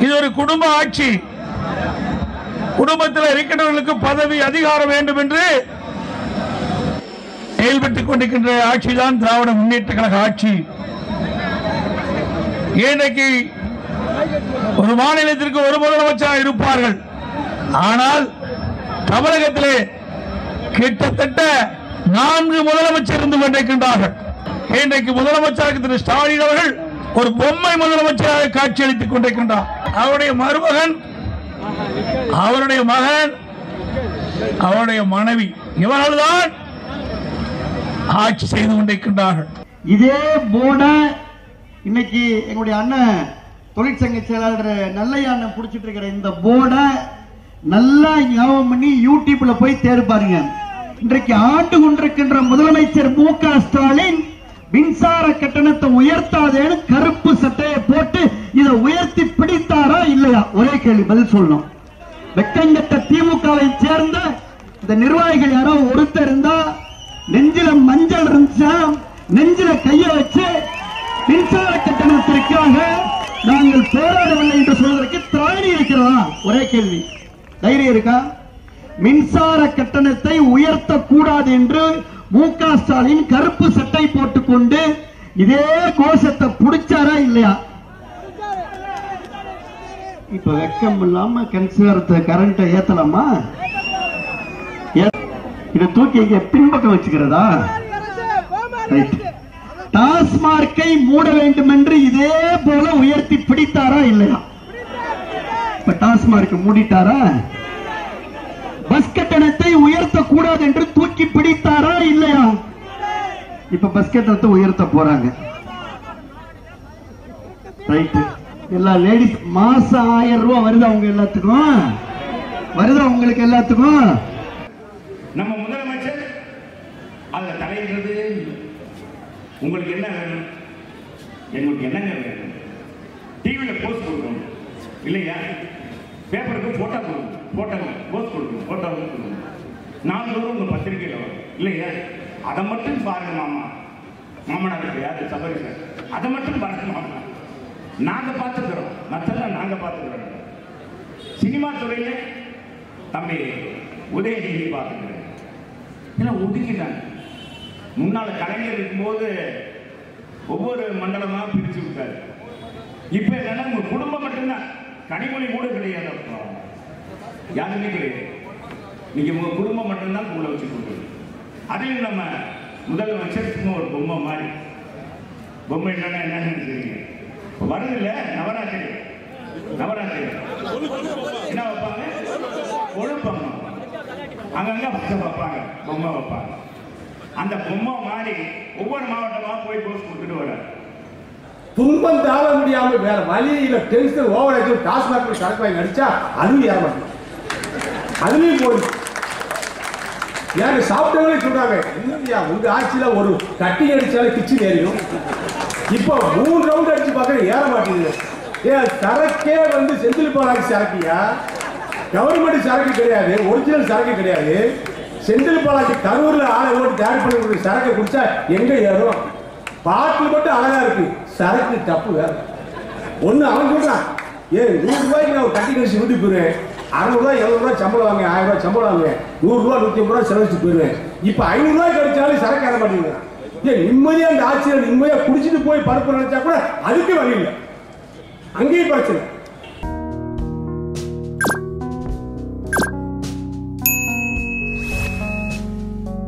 இது ஒரு குடும்ப ஆட்சி குடும்பத்தில் இருக்கின்றவர்களுக்கு பதவி அதிகாரம் வேண்டும் என்று செயல்பட்டுக் கொண்டிருக்கின்ற ஆட்சிதான் திராவிட முன்னேற்ற கழக ஆட்சி இன்றைக்கு ஒரு மாநிலத்திற்கு ஒரு முதலமைச்சராக இருப்பார்கள் ஆனால் தமிழகத்திலே கிட்டத்தட்ட நான்கு முதலமைச்சர் இருந்து கொண்டிருக்கின்றார்கள் இன்றைக்கு முதலமைச்சராக திரு ஸ்டாலின் அவர்கள் ஒரு பொம்மை முதலமைச்சராக காட்சியளித்துக் கொண்டிருக்கின்றார் அவருடைய மருமகன் அவருடைய மகன் அவருடைய மனைவி இவர்கள்தான் ஆட்சி செய்து கொண்டிருக்கின்றார்கள் இதே போர்டை இன்னைக்கு எங்களுடைய அண்ணன் தொழிற்சங்க செயலாளர் நல்லையா அண்ணன் புடிச்சிட்டு இருக்கிற இந்த போர்டை நல்லா ஞாபகம் பண்ணி யூடியூப்ல போய் தேடு பாருங்க இன்றைக்கு ஆண்டு கொண்டிருக்கின்ற முதலமைச்சர் மு க ஸ்டாலின் மின்சார கட்டணத்தை உயர்த்தாதேன்னு கருப்பு சட்டையை போட்டு இதை உயர்த்தி பிடித்தாரா இல்லையா ஒரே கேள்வி பதில் சொல்லணும் வெக்கங்கட்ட திமுகவை சேர்ந்த இந்த நிர்வாகிகள் யாரோ ஒருத்தர் இருந்தா நெஞ்சில மஞ்சள் இருந்துச்சா நெஞ்சில கைய வச்சு மின்சார கட்டணத்திற்காக நாங்கள் போராடவில்லை என்று சொல்வதற்கு திராணி இருக்கிறதா ஒரே கேள்வி தைரியம் இருக்கா மின்சார கட்டணத்தை உயர்த்த கூடாது என்று மு க ஸ்டாலின் கருப்பு சட்டை போட்டுக்கொண்டு இதே கோஷத்தை புடிச்சாரா இல்லையா இப்ப வெக்கம் இல்லாம கன்சிடர் கரண்ட ஏத்தலாமா ஏ- இதை தூக்கி இங்க பின்பக்கம் வச்சுக்கிறதா Right. டாஸ்மார்க்கை மூட வேண்டும் என்று இதே போல உயர்த்தி பிடித்தாரா இல்லையா இப்ப டாஸ்மார்க் மூடிட்டாரா பஸ் கட்டணத்தை உயர்த்த கூடாது என்று தூக்கி பிடித்தாரா இல்லையா இப்ப பஸ் கட்டணத்தை உயர்த்த போறாங்க ரைட் எல்லா லேடிஸ் மாசம் ஆயிரம் ரூபாய் வருதா அவங்க எல்லாத்துக்கும் வருதா உங்களுக்கு எல்லாத்துக்கும் நம்ம முதலமைச்சர் அதுல தலையிடுறது உங்களுக்கு என்ன வேணும் எங்களுக்கு என்னங்க வேணும் டிவியில போஸ்ட் கொடுக்கணும் இல்லையா பேப்பருக்கு போட்டோ கொடுக்கணும் போட்டோ போஸ்ட் கொடுக்கணும் போட்டோ கொடுக்கணும் நாள்தோறும் உங்க பத்திரிகையில் வரும் இல்லையா அதை மட்டும் பாருங்க மாமா மாமனாருக்கு யாரு சபரி சார் அதை மட்டும் பாருங்க மாமா நாங்க பார்த்துக்கிறோம் மற்றெல்லாம் நாங்க பார்த்துக்கிறோம் சினிமா துறையில தம்பி உதயநிதி பார்த்துக்கிறேன் ஏன்னா ஒதுக்கிட்டாங்க முன்னால கலைஞர் இருக்கும்போது ஒவ்வொரு மண்டலமா பிரிச்சு விட்டாரு இப்ப என்னன்னா உங்க குடும்பம் மட்டும்தான் கனிமொழி கூட கிடையாது அப்போ. யாருமே கிடையாது நீங்க உங்க குடும்பம் மட்டும்தான் உங்களை வச்சு கொடுக்குறது அதையும் நம்ம முதலமைச்சர் சும்மா ஒரு பொம்மை மாதிரி பொம்மை என்னன்னா என்னன்னு தெரியுங்க இப்ப வருது இல்ல நவராத்திரி நவராத்திரி என்ன வைப்பாங்க ஒழுப்பாங்க அங்கங்க பச்சை வைப்பாங்க பொம்மை வைப்பாங்க அந்த பொம்மை மாதிரி ஒவ்வொரு மாவட்டமா போய் போஸ்ட் கொடுத்துட்டு வர துன்பம் தாழ முடியாம வேற வழியில டென்ஷன் ஓவர் ஆச்சு டாஸ்மாக் போய் சரக்கு வாங்கி அடிச்சா அதுவும் ஏறமாட்டோம் அதுலயும் போய் ஏன் சாப்பிட்டவங்களே சொல்றாங்க இல்லையா உங்க ஆட்சியில ஒரு கட்டி அடிச்சாலே கிச்சன் ஏறியும் இப்போ மூணு ரவுண்ட் அடிச்சு பார்க்க ஏற மாட்டேங்குது ஏன் சரக்கே வந்து செந்தில் பாலாஜி சரக்கியா கவர்மெண்ட் சரக்கு கிடையாது ஒரிஜினல் சரக்கு கிடையாது செந்தில் பாலாஜி கரூர்ல ஆளை ஓட்டு தயார் பண்ணி கொடுக்குற சரக்கு குடிச்சா எங்க ஏறும் பாட்டில் மட்டும் அழகா இருக்கு சரக்கு தப்பு வேற ஒண்ணு அவன் சொல்றான் ஏன் நூறு ரூபாய்க்கு நான் ஒரு கட்டி கழிச்சு வீட்டுக்கு போயிருவேன் அறுநூறுவா எழுநூறு ரூபாய் சம்பளம் வாங்க ஆயிரம் ரூபாய் சம்பளம் வாங்குவேன் நூறு ரூபாய் நூத்தி ஐம்பது ரூபாய் செலவழிச்சு போயிருவேன் இப்ப ஐநூறு ரூபாய் கிடைச்சாலும் சரக்கு ஏற மாட்டேங்கிறான் ஏன் நிம்மதியா அந்த ஆட்சியில நிம்மதியா குடிச்சிட்டு போய் பருப்பு நினைச்சா கூட அதுக்கு வழி இல்லை அங்கேயும் பிரச்சனை